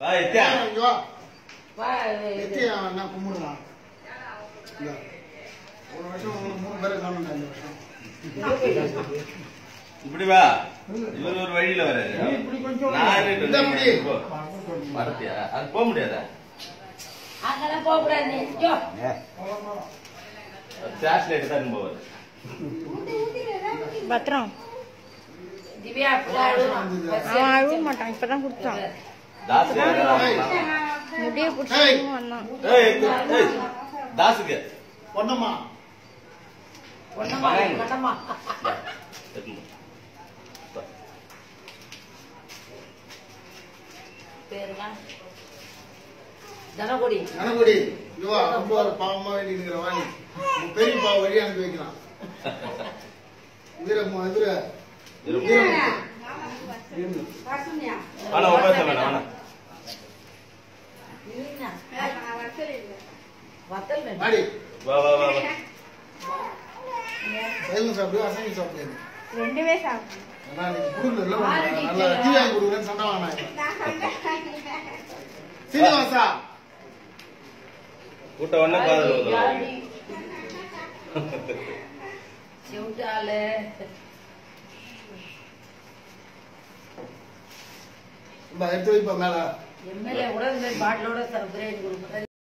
வா எத்தியா இங்க வா வா, எத்தி நான் கும்பிடுறான் இல்ல ஒரு வருஷம் உங்களுக்கு மூணு பேரை காணும் இந்த வருஷம் இப்படி வா இவர் ஒரு வழியில வராரு இப்படி கொஞ்சம் நான் ரெண்டு இந்த முடி. போ. வரத்தியா அது போக முடியாதா அங்கெல்லாம் போகக்கூடாது நீ யோ. டிரான்ஸ்லேட் தான் போவார் பத்திரம் திவ்யா அப்படிலாம் அழுவா. அவன் அழுவ மாட்டான் இப்பதான் கொடுத்தான் தாசு முடிய பிடிச்சி வந்தான் ஏய், ஏய், தாசுக்கு பொண்ணம்மா பொண்ணம்மா, பொண்ணம்மா. பேருலாம் தனகுடி கணக்குடி இங்க வா ரொம்ப ஒரு பாவமா வேண்டி இருக்கிற வாணி உன் பெரிய பாவ வழி அனுப்பி வைக்கலாம் வீர வீர வேணாம் உபேசம் வேணாம் வேணாம் இல்லைன்னா. வத்தல் வேணும். மாடி வா வா வா வா சைவம் சாப்பிடு அசைவம் சாப்பிடு ரெண்டுமே சாப்பிடும் அதான் நீங்க கொடுக்கல நல்லா டீ வாங்கி கொடுக்குறேன்னு சண்டை வாங்கினாங்க சீனிவாசா கூட்ட உடனே காதல் வந்துடும் யாடி. சிவுட்டாளு. எடுத்து வைப்பா மேல எம்எல்ஏ கூட இந்த மாதிரி பாட்டிலோட சர்ப்ரைஸ் கொடுக்குறது